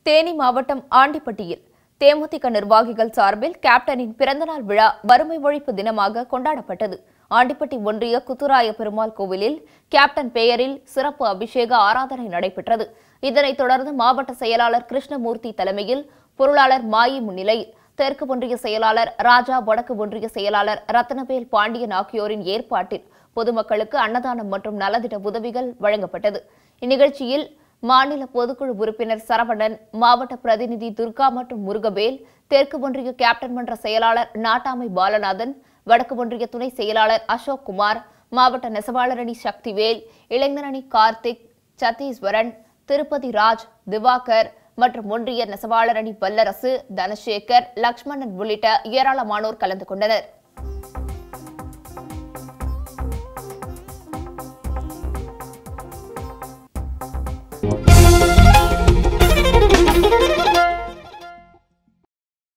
தேனி மாவட்டம் ஆண்டிப்பட்டியில் தேமுதிக நிர்வாகிகள் சார்பில் கேப்டனின் பிறந்தநாள் விழா வறுமை ஒழிப்பு தினமாக கொண்டாடப்பட்டது ஆண்டிப்பட்டி ஒன்றிய குத்துராய பெருமாள் கோவிலில் கேப்டன் பெயரில் சிறப்பு அபிஷேக ஆராதனை நடைபெற்றது இதனைத் தொடர்ந்து மாவட்ட செயலாளர் கிருஷ்ணமூர்த்தி தலைமையில் பொருளாளர் மாயி முன்னிலையில் தெற்கு ஒன்றிய செயலாளர் ராஜா வடக்கு ஒன்றிய செயலாளர் ரத்னவேல் பாண்டியன் ஆகியோரின் ஏற்பாட்டில் பொதுமக்களுக்கு அன்னதானம் மற்றும் நலத்திட்ட உதவிகள் வழங்கப்பட்டது இந்நிகழ்ச்சியில் மாநில பொதுக்குழு உறுப்பினர் சரவணன் மாவட்ட பிரதிநிதி துர்கா மற்றும் முருகவேல் தெற்கு ஒன்றிய கேப்டன் மன்ற செயலாளர் நாட்டாமை பாலநாதன் வடக்கு ஒன்றிய துணை செயலாளர் அசோக் குமார் மாவட்ட நெசவாளரணி சக்திவேல் இளைஞரணி கார்த்திக் சத்தீஸ்வரன் திருப்பதி ராஜ் திவாகர் மற்றும் ஒன்றிய நெசவாளரணி வல்லரசு தனசேகர் லக்ஷ்மணன் உள்ளிட்ட ஏராளமானோர் கலந்து கொண்டனர்